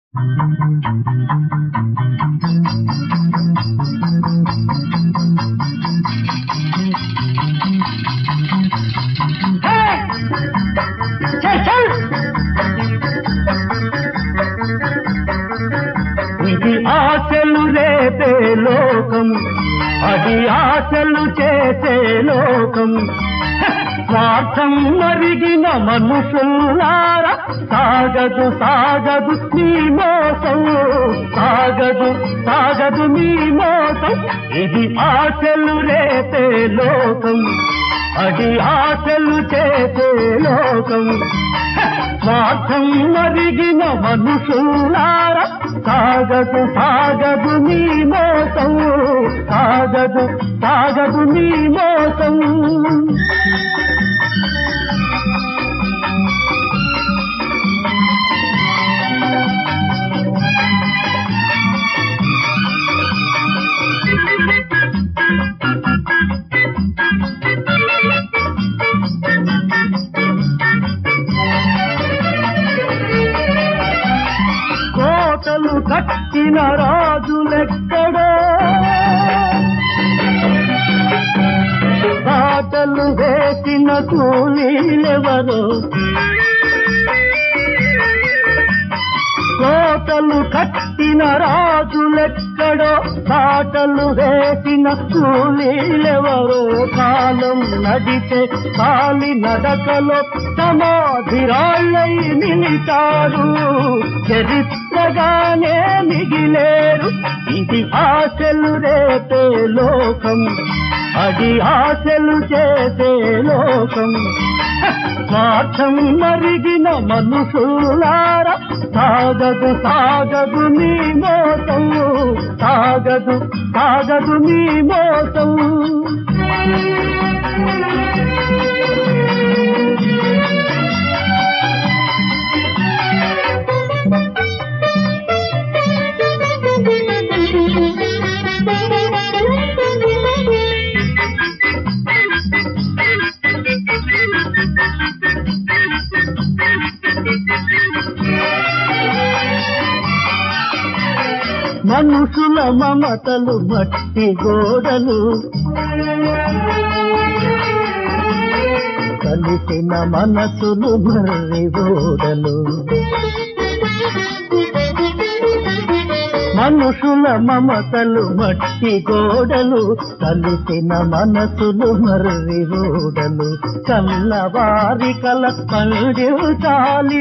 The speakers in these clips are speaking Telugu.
ఇది ఆశలు రేపే లోకం అది ఆశలు చేసే లోకం హ! స్వార్థం మరిగిన మనుషుల్లారా సాగదు సాగదు నీ మోసం సాగదు సాగదు నీ మోసం ఇది ఆశలు రేపే లోకం అది ఆశలు చేసే లోకం హ! స్వార్థం మరిగిన మనుషులారా సాగదు సాగదు నీ మోసం సాగదు సాగదు నీ మోసం కోటలు కట్టిన రాజులెక్కడో బాటలు వేసిన కూలీలెవరో కోటలు కట్టిన రాజులెక్కడో బాటలు వేసిన కూలీలెవరో కాలం నడిచే కాలి నడకలో సమాధిరాళ్ళై నిలిచారు చరిత్రగానే మిగిలేరు ఇది ఆశలు రేపే లోకం అది ఆశలు చేసే లోకం హ! స్వార్థం మరిగిన మనుషులారా సాగదు సాగదు నీ మోసం సాగదు సాగదు నీ మోసం మనుషుల మమతలు మట్టి గోడలు కలిసిన మనసులు మర్రి ఓడలు మనుషుల మమతలు మట్టి గోడలు కలిసిన మనసులు మర్రి ఓడలు కన్నవారి కల పండించాలి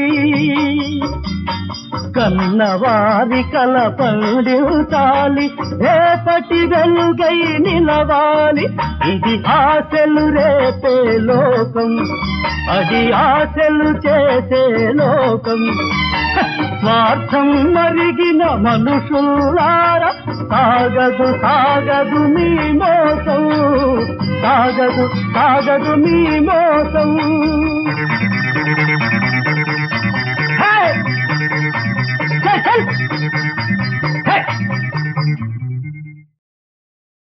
కన్నవారి కల పండించాలి రేపటి వెలుగై నిలవాలి ఇది ఆశలు రేపే లోకం అది ఆశలు చేసే లోకం హ! స్వార్థం మరిగిన మనుషులారా సాగదు సాగదు మీ మోసం సాగదు సాగదు మీ మోసం